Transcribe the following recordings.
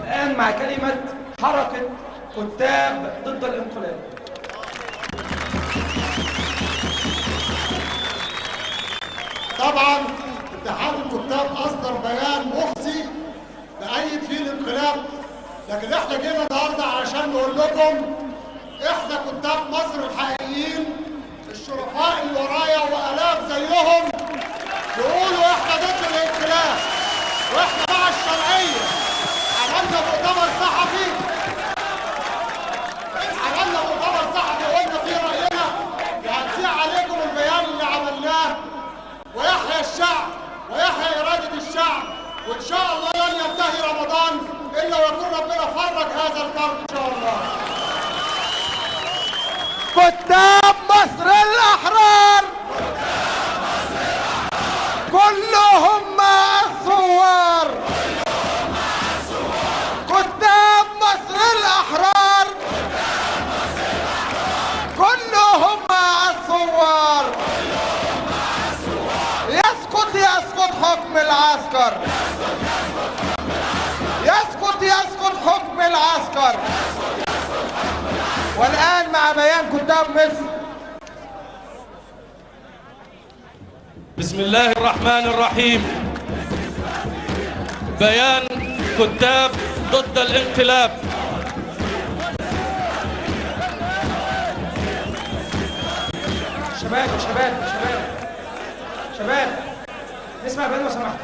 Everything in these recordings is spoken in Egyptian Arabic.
الآن مع كلمة حركة كتاب ضد الانقلاب طبعا اتحاد الكتاب اصدر بيان مخزي بأيد فيه الانقلاب لكن احنا جينا النهارده علشان نقول لكم احنا كتاب مصر الحقيقيين الشرفاء اللي ورايا والاف زيهم يقولوا احنا ضد الانقلاب واحنا مع الشرعيه عملنا مؤتمر صحفي عملنا مؤتمر صحفي وقلنا فيه راينا وهنذيع عليكم البيان اللي عملناه ويحيى الشعب ويحيى إرادة الشعب وإن شاء الله لن ينتهي رمضان إلا ويكون ربنا فرج هذا الكرب إن شاء الله كتاب مصر الأحرار كلهم مع الثوار كتاب مصر الأحرار كلهم مع الثوار يسقط يسقط حكم العسكر يسقط يسقط حكم العسكر والآن مع بيان كتاب مصر بسم الله الرحمن الرحيم بيان كتاب ضد الانقلاب شباب شباب شباب شباب نسمع بيان لو سمحت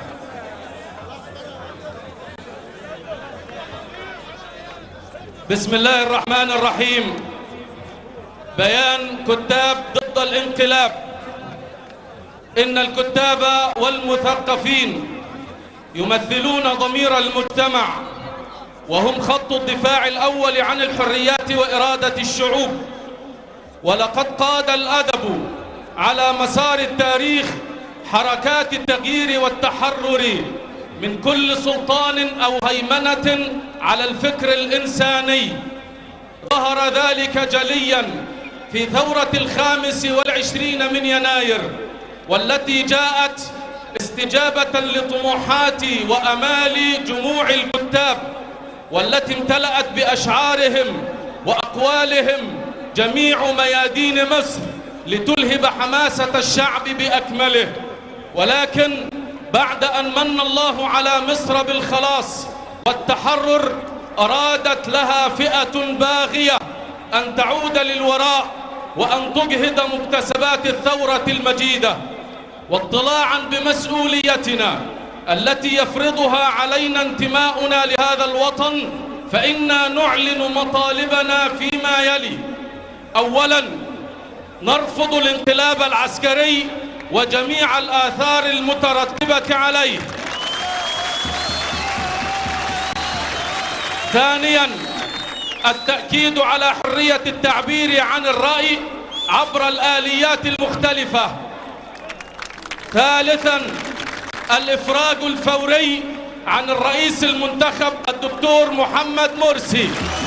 بسم الله الرحمن الرحيم بيان كتاب ضد الانقلاب إن الكتاب والمثقفين يمثلون ضمير المجتمع وهم خط الدفاع الأول عن الحريات وإرادة الشعوب ولقد قاد الأدب على مسار التاريخ حركات التغيير والتحرر من كل سلطان أو هيمنة على الفكر الإنساني ظهر ذلك جليا في ثورة الخامس والعشرين من يناير والتي جاءت استجابة لطموحات وأمال جموع الكتاب والتي امتلأت بأشعارهم وأقوالهم جميع ميادين مصر لتلهب حماسة الشعب بأكمله ولكن بعد أن من الله على مصر بالخلاص والتحرر أرادت لها فئة باغية أن تعود للوراء وأن تجهد مكتسبات الثورة المجيدة واطلاعا بمسؤوليتنا التي يفرضها علينا انتماؤنا لهذا الوطن فإنا نعلن مطالبنا فيما يلي أولا نرفض الانقلاب العسكري وجميع الآثار المترتبة عليه ثانيا التأكيد على حرية التعبير عن الرأي عبر الآليات المختلفة ثالثا الإفراج الفوري عن الرئيس المنتخب الدكتور محمد مرسي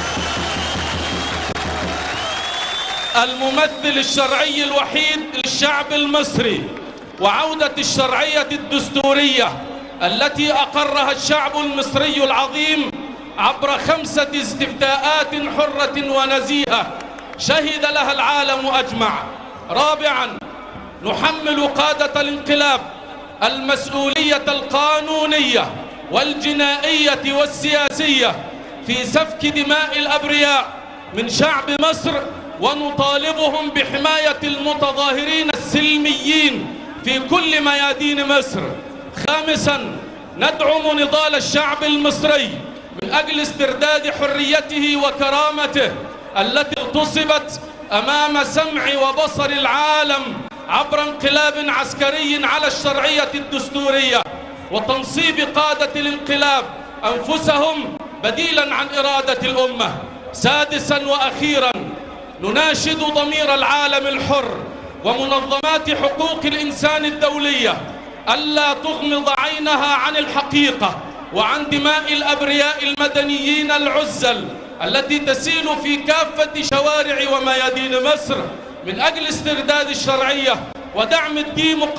الممثل الشرعي الوحيد للشعب المصري وعودة الشرعية الدستورية التي أقرها الشعب المصري العظيم عبر خمسة استفتاءات حرة ونزيهة شهد لها العالم أجمع رابعا نحمل قادة الانقلاب المسؤولية القانونية والجنائية والسياسية في سفك دماء الأبرياء من شعب مصر ونطالبهم بحماية المتظاهرين السلميين في كل ميادين مصر خامسا ندعم نضال الشعب المصري من أجل استرداد حريته وكرامته التي اغتصبت أمام سمع وبصر العالم عبر انقلاب عسكري على الشرعية الدستورية وتنصيب قادة الانقلاب أنفسهم بديلا عن إرادة الأمة سادسا وأخيرا نناشد ضمير العالم الحر ومنظمات حقوق الإنسان الدولية ألا تغمض عينها عن الحقيقة وعن دماء الأبرياء المدنيين العزل التي تسيل في كافة شوارع وميادين مصر من أجل استرداد الشرعية ودعم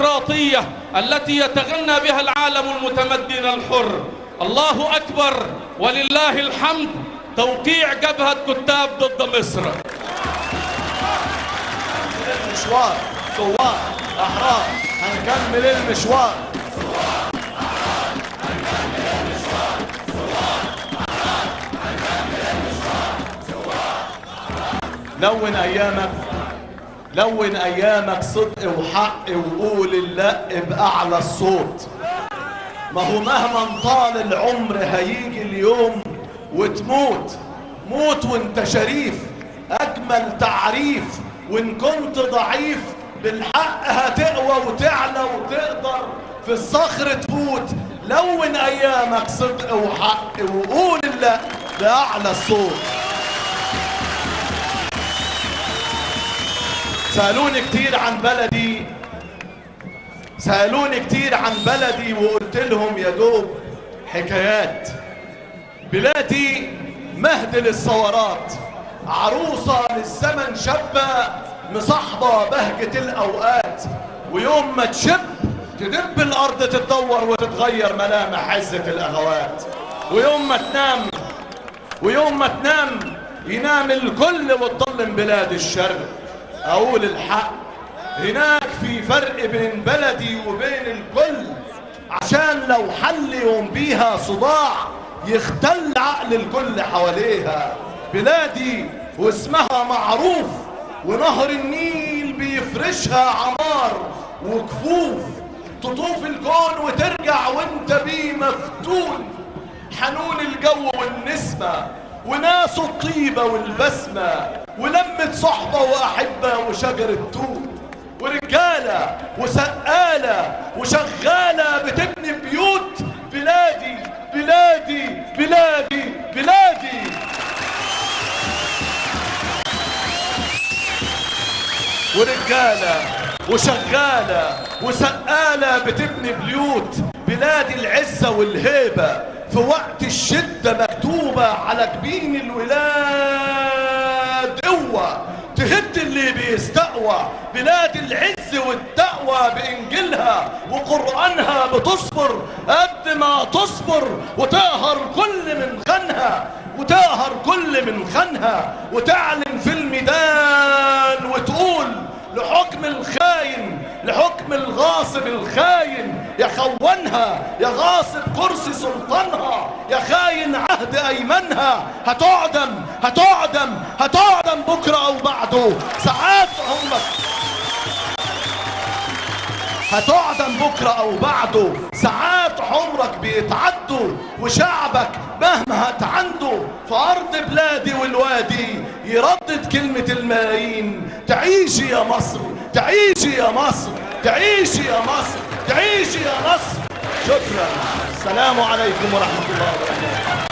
الديمقراطية التي يتغنى بها العالم المتمدن الحر الله أكبر ولله الحمد توقيع جبهة كتاب ضد مصر المشوار ثوار احرار هنكمل المشوار لون ايامك لون ايامك صدق وحق وقول اللا باعلى الصوت ما هو مهما طال العمر هيجي اليوم وتموت موت وانت شريف اجمل تعريف وان كنت ضعيف بالحق هتقوى وتعلى وتقدر في الصخر تفوت لون ايامك صدق وحق وقول لا باعلى الصوت سألوني كتير عن بلدي سألوني كتير عن بلدي وقلت لهم يا دوب حكايات بلادي مهد للثورات عروسة للزمن شابة مصاحبة بهجة الأوقات ويوم ما تشب تدب الأرض تتدور وتتغير ملامح عزة الأغوات ويوم ما تنام ويوم ما تنام ينام الكل وتضلم بلاد الشرق أقول الحق هناك في فرق بين بلدي وبين الكل عشان لو حل يوم بيها صداع يختل عقل الكل حواليها بلادي واسمها معروف ونهر النيل بيفرشها عمار وكفوف تطوف الكون وترجع وانت بيه مفتون حنون الجو والنسمة وناس الطيبة والبسمة ولمة صحبة وأحبة وشجرة توت ورجالة وسقالة وشغالة بتبني بيوت بلادي بلادي بلادي بلادي ورجالة وشغالة وسقالة بتبني بيوت بلاد العزة والهيبة في وقت الشدة مكتوبة على جبين الولاد قوة تهد اللي بيستقوى بلاد العز والتقوى بإنجيلها وقرآنها بتصبر قد ما تصبر وتقهر كل من خانها وتقهر كل من خانها وتعلن في الميدان وتقول لحكم الخاين لحكم الغاصب الخاين يا خونها يا غاصب كرسي سلطانها يا خاين عهد ايمانها هتعدم هتعدم هتعدم بكره او بعده ساعات عمرك هتعدم بكرة أو بعده ساعات عمرك بيتعدوا وشعبك مهما هتعنده في أرض بلادي والوادي يردد كلمة الملايين تعيشي يا مصر تعيشي يا مصر تعيشي يا مصر تعيشي يا مصر شكرا السلام عليكم ورحمة الله وبركاته